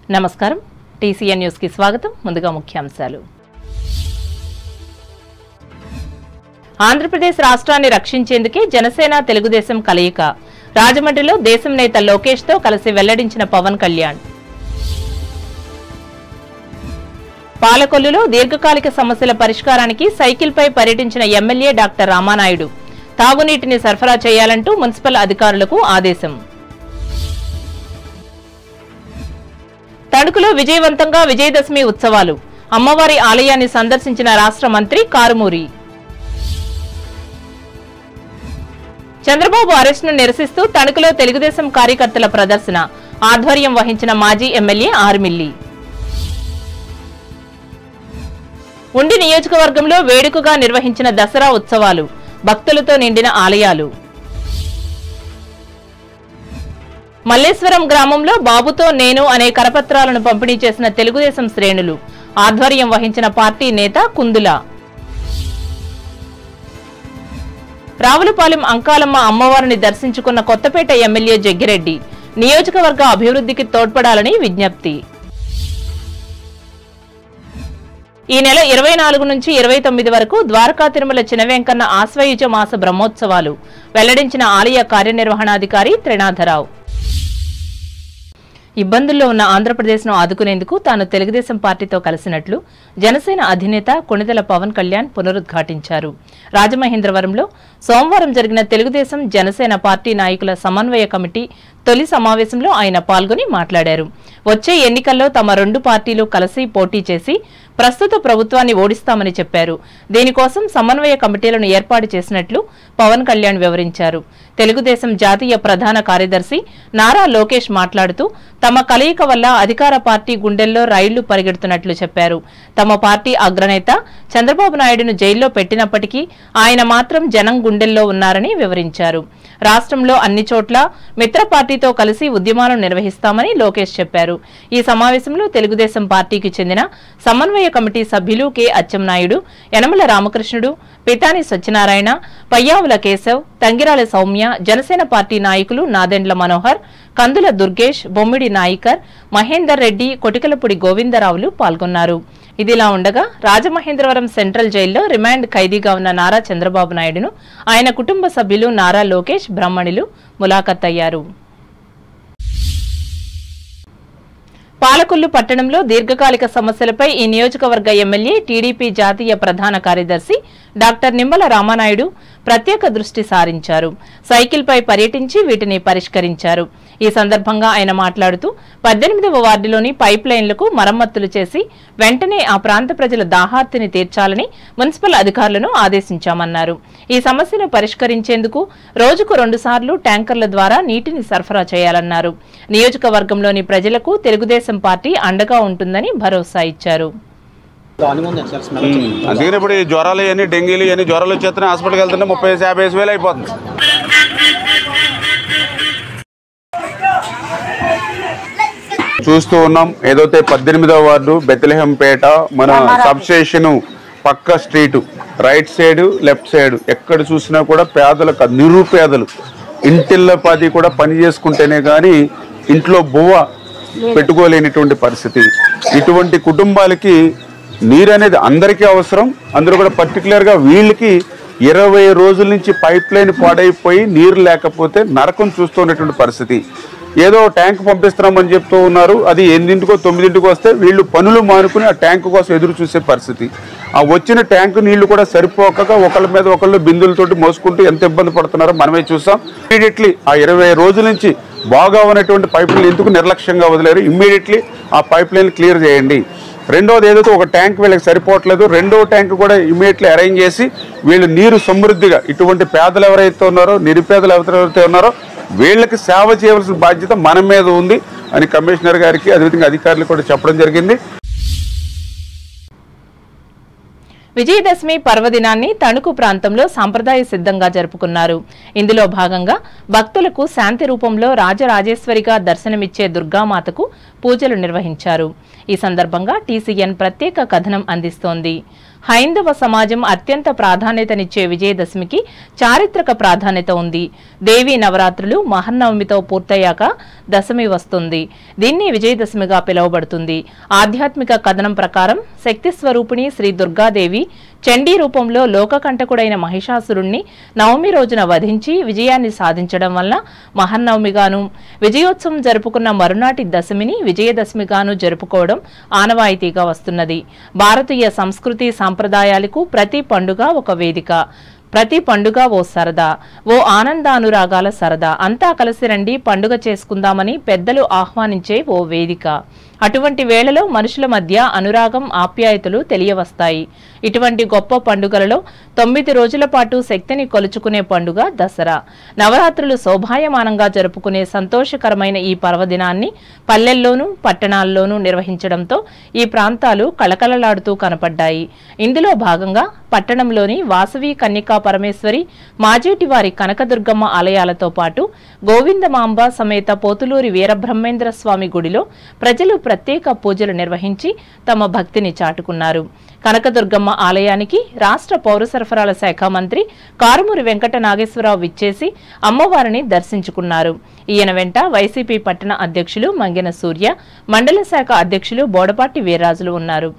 నమస్కారం TCN news కి స్వాగతం ముందుగా ముఖ్యాంశాలు ఆంధ్రప్రదేశ్ రాష్ట్రాన్ని రక్షించేందుకే జనసేన తెలుగుదేశం కలయిక రాజమండ్రిలో దేశం నేత లోకేష్ తో కలిసి వెల్లడించిన పవన్ కళ్యాణ్ పాలకొల్లులో దీర్ఘకాలిక సమస్యల పరిష్కారానికి సైకిల్పై పర్యటించిన ఎమ్మెల్యే డాక్టర్ రామానాయుడు తాగునీటిని సరఫరా చేయాలంటూ మున్సిపల్ అధికారులకు ఆదేశం తణుకులో విజయవంతంగా విజయదశమి ఉత్సవాలు అమ్మవారి ఆలయాన్ని సందర్శించిన రాష్ట్ర మంత్రి కారుమూరి చంద్రబాబు అరెస్టును నిరసిస్తూ తణుకులో తెలుగుదేశం కార్యకర్తల ప్రదర్శన ఆధ్వర్యం వహించిన మాజీ ఎమ్మెల్యే ఆర్మిల్లి ఉండి నియోజకవర్గంలో వేడుకగా నిర్వహించిన దసరా ఉత్సవాలు భక్తులతో నిండిన ఆలయాలు మల్లేశ్వరం గ్రామంలో బాబుతో నేను అనే కరపత్రాలను పంపిణీ చేసిన తెలుగుదేశం శ్రేణులు ఆధ్వర్యం వహించిన పార్టీ నేత కుందుల రావులపాలెం అంకాలమ్మ అమ్మవారిని దర్శించుకున్న కొత్తపేట ఎమ్మెల్యే జగ్గిరెడ్డి నియోజకవర్గ అభివృద్ధికి తోడ్పడాలని విజ్ఞప్తి ఈ నెల ఇరవై నాలుగు నుంచి ఇరవై తొమ్మిది వరకు ద్వారకా తిరుమల చినవెంకన్న ఆశ్వయుజ మాస బ్రహ్మోత్సవాలు వెల్లడించిన ఆలయ కార్యనిర్వహణాధికారి త్రినాథరావు ఇబ్బందుల్లో ఉన్న ఆంధ్రప్రదేశ్ను ఆదుకునేందుకు తాను తెలుగుదేశం పార్టీతో కలిసినట్లు జనసేన అధినేత కొణిదెల పవన్ కళ్యాణ్ పునరుద్ఘాటించారు రాజమహేంద్రవరంలో సోమవారం జరిగిన తెలుగుదేశం జనసేన పార్టీ నాయకుల సమన్వయ కమిటీ తొలి సమావేశంలో ఆయన పాల్గొని మాట్లాడారు వచ్చే ఎన్నికల్లో తమ రెండు పార్టీలు కలిసి పోటీ చేసి ప్రస్తుత ప్రభుత్వాన్ని ఓడిస్తామని చెప్పారు దీనికోసం సమన్వయ కమిటీలను ఏర్పాటు చేసినట్లు పవన్ కళ్యాణ్ వివరించారు తెలుగుదేశం జాతీయ ప్రధాన కార్యదర్శి నారా లోకేష్ మాట్లాడుతూ తమ కలయిక వల్ల అధికార పార్టీ గుండెల్లో రైళ్లు పరిగెడుతున్నట్లు చెప్పారు తమ పార్టీ అగ్రనేత చంద్రబాబు నాయుడును జైల్లో పెట్టినప్పటికీ ఆయన మాత్రం జనం గుండెల్లో ఉన్నారని వివరించారు రాష్ట్రంలో అన్ని చోట్ల మిత్ర పార్టీతో కలిసి ఉద్యమాలను నిర్వహిస్తామని లోకేష్ చెప్పారు ఈ సమావేశంలో తెలుగుదేశం పార్టీకి చెందిన సమన్వయ కమిటీ సభ్యులు కె అచ్చెన్నాయుడు యనమల రామకృష్ణుడు పితాని సత్యనారాయణ పయ్యావుల కేశవ్ తంగిరాల సౌమ్య జనసేన పార్టీ నాయకులు నాదెండ్ల మనోహర్ కందుల దుర్గేష్ బొమ్మిడి నాయికర్ మహేందర్ రెడ్డి కొటికలపూడి గోవిందరావులు పాల్గొన్నారు ఇదిలా ఉండగా రాజమహేంద్రవరం సెంట్రల్ జైల్లో రిమాండ్ ఖైదీగా ఉన్న నారా చంద్రబాబు నాయుడును ఆయన కుటుంబ సభ్యులు నారా లోకేష్ బ్రహ్మణులు ములాఖత్ అయ్యారు పాలకొల్లు పట్టణంలో దీర్ఘకాలిక సమస్యలపై ఈ నియోజకవర్గ ఎమ్మెల్యే టీడీపీ జాతీయ ప్రధాన కార్యదర్శి డాక్టర్ నిమ్మల రామానాయుడు ప్రత్యేక దృష్టి సారించారు సైకిల్పై పర్యటించి వీటిని పరిష్కరించారు ఈ సందర్భంగా ఆయన మాట్లాడుతూ పద్దెనిమిదవ వార్డులోని పైప్ లైన్లకు మరమ్మతులు చేసి వెంటనే ఆ ప్రాంత ప్రజల దాహార్తిని తీర్చాలని మున్సిపల్ అధికారులను ఆదేశించామన్నారు ఈ సమస్యను పరిష్కరించేందుకు రోజుకు రెండుసార్లు ట్యాంకర్ల ద్వారా నీటిని సరఫరా చేయాలన్నారు నియోజకవర్గంలోని ప్రజలకు తెలుగుదేశం పార్టీ అండగా ఉంటుందని భరోసా ఇచ్చారు అందుకని ఇప్పుడు ఈ జ్వరాలు ఇవన్నీ డెంగీలు ఇవన్నీ జ్వరాలు వచ్చేస్తున్నాయి హాస్పిటల్కి వెళ్తుంటే ముప్పై యాభై ఐదు వేలు అయిపోతుంది చూస్తూ ఉన్నాం ఏదైతే పద్దెనిమిదవ వార్డు బెత్తలహంపేట మన సబ్ స్టేషన్ పక్క street right side left side ఎక్కడ చూసినా కూడా పేదలకు నిరుపేదలు ఇంటిల్లపాది కూడా పని చేసుకుంటేనే కానీ ఇంట్లో బువ్వ పెట్టుకోలేనిటువంటి పరిస్థితి ఇటువంటి కుటుంబాలకి నీరు అనేది అందరికీ అవసరం అందరూ కూడా పర్టికులర్గా వీళ్ళకి ఇరవై రోజుల నుంచి పైప్ లైన్ పాడైపోయి నీరు లేకపోతే నరకం చూస్తున్నటువంటి పరిస్థితి ఏదో ట్యాంక్ పంపిస్తున్నామని చెప్తూ ఉన్నారు అది ఎనిమిదింటికో తొమ్మిదింటికో వస్తే వీళ్ళు పనులు మానుకుని ఆ ట్యాంక్ కోసం ఎదురు చూసే పరిస్థితి ఆ వచ్చిన ట్యాంక్ నీళ్లు కూడా సరిపోక ఒకళ్ళ మీద ఒకళ్ళు బిందులతోటి మోసుకుంటూ ఎంత ఇబ్బంది పడుతున్నారో మనమే చూసాం ఇమీడియట్లీ ఆ ఇరవై రోజుల నుంచి బాగా ఉన్నటువంటి పైపులు ఎందుకు నిర్లక్ష్యంగా వదిలేరు ఇమ్మీడియట్లీ ఆ పైప్ లైన్ క్లియర్ చేయండి రెండోది ఏదైతే ఒక ట్యాంక్ వీళ్ళకి సరిపోవట్లేదు రెండో ట్యాంక్ కూడా ఇమీడియట్లీ అరేంజ్ చేసి వీళ్ళు నీరు సమృద్ధిగా ఇటువంటి పేదలు ఎవరైతే ఉన్నారో నిరుపేదలు ఎవరైతే ఉన్నారో వీళ్ళకి సేవ చేయవలసిన బాధ్యత మన మీద ఉంది అని కమిషనర్ గారికి అదేవిధంగా అధికారులు కూడా చెప్పడం జరిగింది విజయదశమి పర్వదినాన్ని తణుకు ప్రాంతంలో సాంప్రదాయ సిద్ధంగా జరుపుకున్నారు ఇందులో భాగంగా భక్తులకు శాంతి రూపంలో రాజరాజేశ్వరిగా దర్శనమిచ్చే దుర్గామాతకు పూజలు నిర్వహించారు ఈ సందర్భంగా టీసీఎన్ ప్రత్యేక కథనం అందిస్తోంది హైందవ సమాజం అత్యంత ప్రాధాన్యతనిచ్చే విజయదశమికి చారిత్రక ప్రాధాన్యత ఉంది దేవీ నవరాత్రులు మహన్నవమితో పూర్తయ్యాక దశమి వస్తుంది దీన్ని విజయదశమిగా పిలువబడుతుంది ఆధ్యాత్మిక కథనం ప్రకారం శక్తి స్వరూపిణి శ్రీ దుర్గాదేవి చండీ రూపంలో లోకకంటకుడైన మహిషాసురుణ్ణి నవమి రోజున వధించి విజయాన్ని సాధించడం వల్ల మహన్నవమిగాను విజయోత్సవం జరుపుకున్న మరునాటి దశమిని విజయదశమిగాను జరుపుకోవడం ఆనవాయితీగా వస్తున్నది భారతీయ సంస్కృతి సాంప్రదాయాలకు ప్రతి పండుగ ఒక వేదిక ప్రతి పండుగ ఓ సరదా ఓ ఆనందానురాగాల సరదా అంతా కలిసి రండి పండుగ చేసుకుందామని పెద్దలు ఆహ్వానించే ఓ వేదిక అటువంటి వేళలో మనుషుల మధ్య అనురాగం ఆప్యాయతలు తెలియవస్తాయి ఇటువంటి గొప్ప పండుగలలో తొమ్మిది రోజుల పాటు శక్తిని కొలుచుకునే పండుగ దసరా నవరాత్రులు శోభాయమానంగా జరుపుకునే సంతోషకరమైన ఈ పర్వదినాన్ని పల్లెల్లోనూ పట్టణాల్లోనూ నిర్వహించడంతో ఈ ప్రాంతాలు కళకళలాడుతూ కనపడ్డాయి ఇందులో భాగంగా పట్టణంలోని వాసవి కన్నికా పరమేశ్వరి మాజేటివారి కనకదుర్గమ్మ ఆలయాలతో పాటు గోవిందమాంబ సమేత పోతులూరి వీరబ్రహ్మేంద్ర స్వామి గుడిలో ప్రజలు ప్రత్యేక పూజలు నిర్వహించి తమ భక్తిని చాటుకున్నారు కనకదుర్గమ్మ ఆలయానికి రాష్ట్ర పౌర సరఫరాల శాఖ మంత్రి కారుమూరి వెంకట నాగేశ్వరరావు విచ్చేసి అమ్మవారిని దర్శించుకున్నారు ఈయన వెంట వైసీపీ పట్టణ అధ్యక్షులు మంగెన సూర్య మండల శాఖ అధ్యక్షులు బోడపాటి వీర్రాజులు ఉన్నారు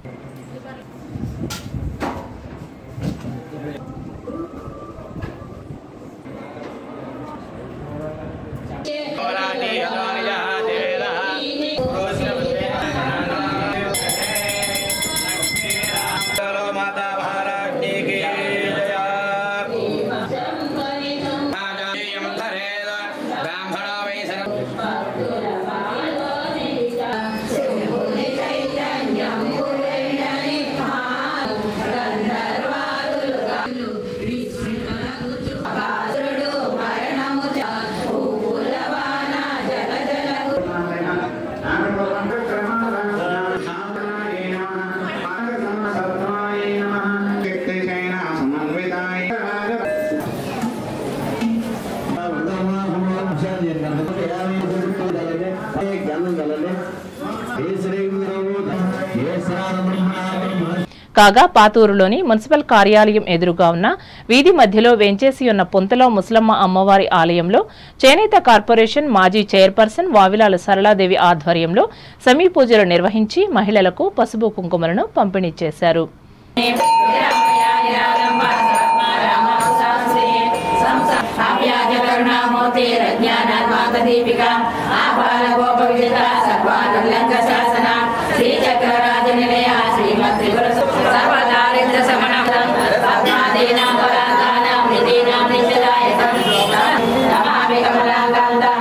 माता महाराज की जय ब्राह्मणा वै सर्व కాగా పాతూరులోని మున్సిపల్ కార్యాలయం ఎదురుగా ఉన్న వీధి మధ్యలో వెంచేసి ఉన్న పుంతలో ముసలమ్మ అమ్మవారి ఆలయంలో చేనేత కార్పొరేషన్ మాజీ చైర్పర్సన్ వావిలాల సరళాదేవి ఆధ్వర్యంలో సమీ పూజలు నిర్వహించి మహిళలకు పసుపు కుంకుమలను పంపిణీ చేశారు కరుణామూర్తిరజ్ఞానాత్మాకదీపిక ఆపాల గోప విజిత సర్వానుల్లంఘ శాసన శ్రీచక్రరాజ నిలయ శ్రీమద్ త్రిపుర సర్వదారిద్ర సమణం పద్మాదీనాం పరాధానాం నిధీనాం నిత్యదాయకం నమామి కమలాకాంతాం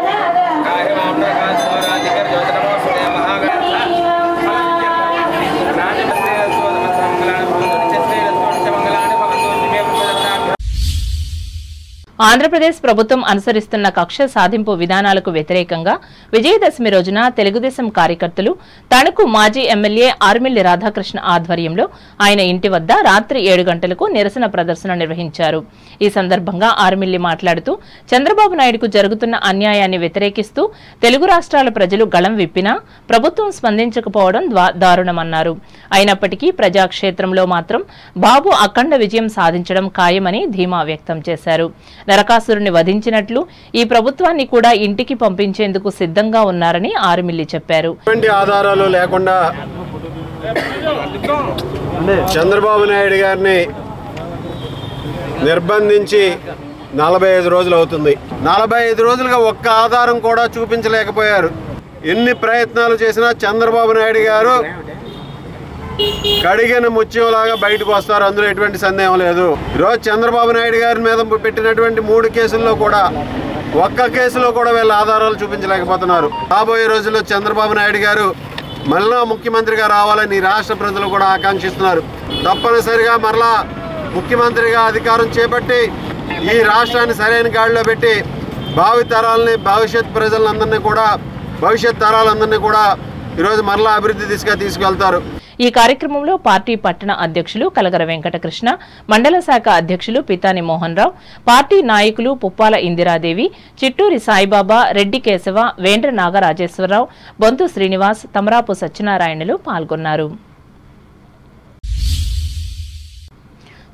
ఆంధ్రప్రదేశ్ ప్రభుత్వం అనుసరిస్తున్న కక్ష సాధింపు విధానాలకు వ్యతిరేకంగా విజయదశమి రోజున తెలుగుదేశం కార్యకర్తలు తణుకు మాజీ ఎమ్మెల్యే ఆర్మిల్లి రాధాకృష్ణ ఆధ్వర్యంలో ఆయన ఇంటి వద్ద రాత్రి ఏడు గంటలకు నిరసన ప్రదర్శన నిర్వహించారు ఈ సందర్భంగా ఆర్మిల్లి మాట్లాడుతూ చంద్రబాబు నాయుడుకు జరుగుతున్న అన్యాయాన్ని వ్యతిరేకిస్తూ తెలుగు రాష్ట్రాల ప్రజలు గళం విప్పినా ప్రభుత్వం స్పందించకపోవడం ద్వా- దారుణమన్నారు అయినప్పటికీ ప్రజాక్షేత్రంలో మాత్రం బాబు అఖండ విజయం సాధించడం ఖాయమని ధీమా వ్యక్తం చేశారు నరకాసురుని వధించినట్లు ఈ ప్రభుత్వాన్ని కూడా ఇంటికి పంపించేందుకు సిద్ధంగా ఉన్నారని ఆరుమిల్లి చెప్పారు ఎటువంటి ఆధారాలు లేకుండా చంద్రబాబు నాయుడు గారిని నిర్బంధించి నలభై ఐదు రోజులు అవుతుంది నలభై ఐదు రోజులుగా ఒక్క ఆధారం కూడా చూపించలేకపోయారు ఎన్ని ప్రయత్నాలు చేసినా చంద్రబాబు నాయుడు గారు కడిగిన ముత్యంలాగా బయటకు వస్తారు అందులో ఎటువంటి సందేహం లేదు ఈరోజు చంద్రబాబు నాయుడు గారి మీద పెట్టినటువంటి మూడు కేసుల్లో కూడా ఒక్క కేసులో కూడా వీళ్ళ ఆధారాలు చూపించలేకపోతున్నారు రాబోయే రోజుల్లో చంద్రబాబు నాయుడు గారు మళ్ళా ముఖ్యమంత్రిగా రావాలని ఈ రాష్ట్ర ప్రజలు కూడా ఆకాంక్షిస్తున్నారు తప్పనిసరిగా మరలా ముఖ్యమంత్రిగా అధికారం చేపట్టి ఈ రాష్ట్రాన్ని సరైన గాడిలో పెట్టి భావి తరాలని భవిష్యత్ ప్రజలందరినీ కూడా భవిష్యత్ తరాలందరినీ కూడా ఈరోజు మరలా అభివృద్ధి దిశగా తీసుకెళ్తారు ఈ కార్యక్రమంలో పార్టీ పట్టణ అధ్యక్షులు కలగర వెంకటకృష్ణ మండల శాఖ అధ్యక్షులు పితాని మోహన్ రావు పార్టీ నాయకులు పుప్పాల ఇందిరాదేవి చిట్టూరి సాయిబాబా రెడ్డి కేశవ వేండ్ర నాగరాజేశ్వరరావు బొంతు శ్రీనివాస్ తమరాపు సత్యనారాయణలు పాల్గొన్నారు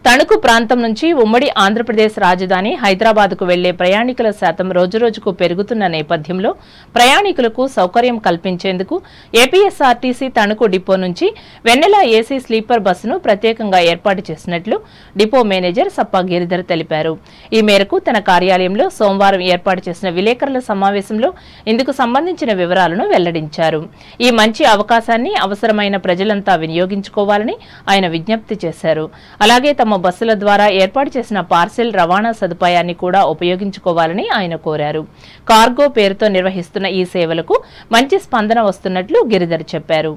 తణుకు ప్రాంతం నుంచి ఉమ్మడి ఆంధ్రప్రదేశ్ రాజధాని హైదరాబాద్కు వెళ్లే ప్రయాణికుల శాతం రోజురోజుకు పెరుగుతున్న నేపథ్యంలో ప్రయాణికులకు సౌకర్యం కల్పించేందుకు ఏపీఎస్ఆర్టీసీ తణుకు డిపో నుంచి వెన్నెల ఏసీ స్లీపర్ బస్సును ప్రత్యేకంగా ఏర్పాటు చేసినట్లు డిపో మేనేజర్ సప్పా గిరిధర్ తెలిపారు ఈ మేరకు తన కార్యాలయంలో సోమవారం ఏర్పాటు చేసిన విలేకరుల సమావేశంలో ఇందుకు సంబంధించిన వివరాలను వెల్లడించారు ఈ మంచి అవకాశాన్ని అవసరమైన ప్రజలంతా వినియోగించుకోవాలని ఆయన విజ్ఞప్తి చేశారు అలాగే తమ బస్సుల ద్వారా ఏర్పాటు చేసిన పార్సిల్ రవాణా సదుపాయాన్ని కూడా ఉపయోగించుకోవాలని ఆయన కోరారు కార్గో పేరుతో నిర్వహిస్తున్న ఈ సేవలకు మంచి స్పందన వస్తున్నట్లు గిరిధర్ చెప్పారు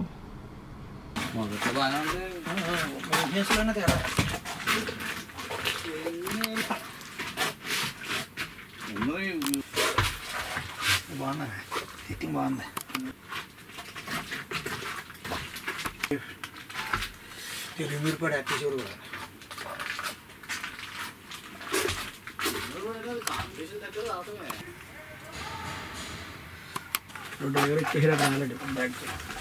బాగుంది సిట్టింగ్ బాగుంది మీరు కూడా అట్టేసారు కూడా రెండు వేలు ఇచ్చేసారు ఆల్రెడీ బ్యాగ్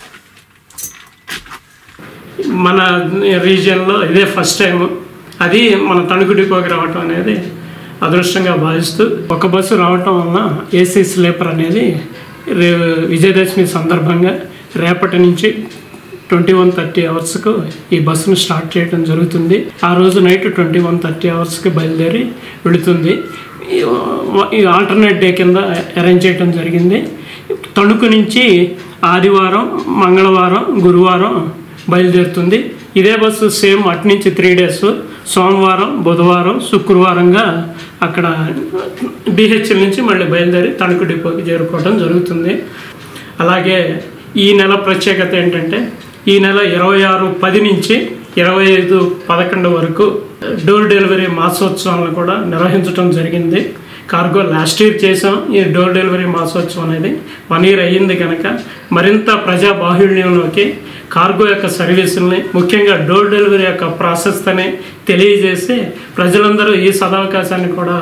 మన రీజియన్లో ఇదే ఫస్ట్ టైం అది మన తణుకు డిపోకి రావటం అనేది అదృష్టంగా భావిస్తూ ఒక బస్సు రావటం వలన ఏసీ స్లీపర్ అనేది రే విజయదశమి సందర్భంగా రేపటి నుంచి ట్వంటీ వన్ థర్టీ అవర్స్కు ఈ బస్సును స్టార్ట్ చేయడం జరుగుతుంది ఆ రోజు నైట్ ట్వంటీ వన్ థర్టీ అవర్స్కి బయలుదేరి వెళుతుంది ఈ- ఈ ఆల్టర్నేట్ డే కింద అరేంజ్ చేయడం జరిగింది తణుకు నుంచి ఆదివారం మంగళవారం గురువారం బయలుదేరుతుంది ఇదే బస్సు సేమ్ అటు నుంచి త్రీ డేస్ సోమవారం బుధవారం శుక్రవారంగా అక్కడ డిహెచ్ఎల్ నుంచి మళ్ళీ బయలుదేరి తణుకు డిపోకి చేరుకోవడం జరుగుతుంది అలాగే ఈ నెల ప్రత్యేకత ఏంటంటే ఈ నెల ఇరవై ఆరు పది నుంచి ఇరవై ఐదు పదకొండు వరకు డోర్ డెలివరీ మాసోత్సవాలను కూడా నిర్వహించడం జరిగింది కార్గో లాస్ట్ ఇయర్ చేసాం ఈ డోర్ డెలివరీ మాసోత్సవం అనేది వన్ ఇయర్ అయ్యింది కనుక మరింత ప్రజా బాహుళ్యంలోకి కార్గో యొక్క సర్వీసుల్ని ముఖ్యంగా డోర్ డెలివరీ యొక్క ప్రాసెస్తోనే తెలియజేసి ప్రజలందరూ ఈ సదవకాశాన్ని కూడా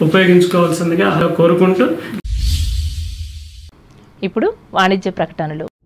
ఉపయోగించుకోవాల్సిందిగా కోరుకుంటూ ఇప్పుడు వాణిజ్య ప్రకటనలు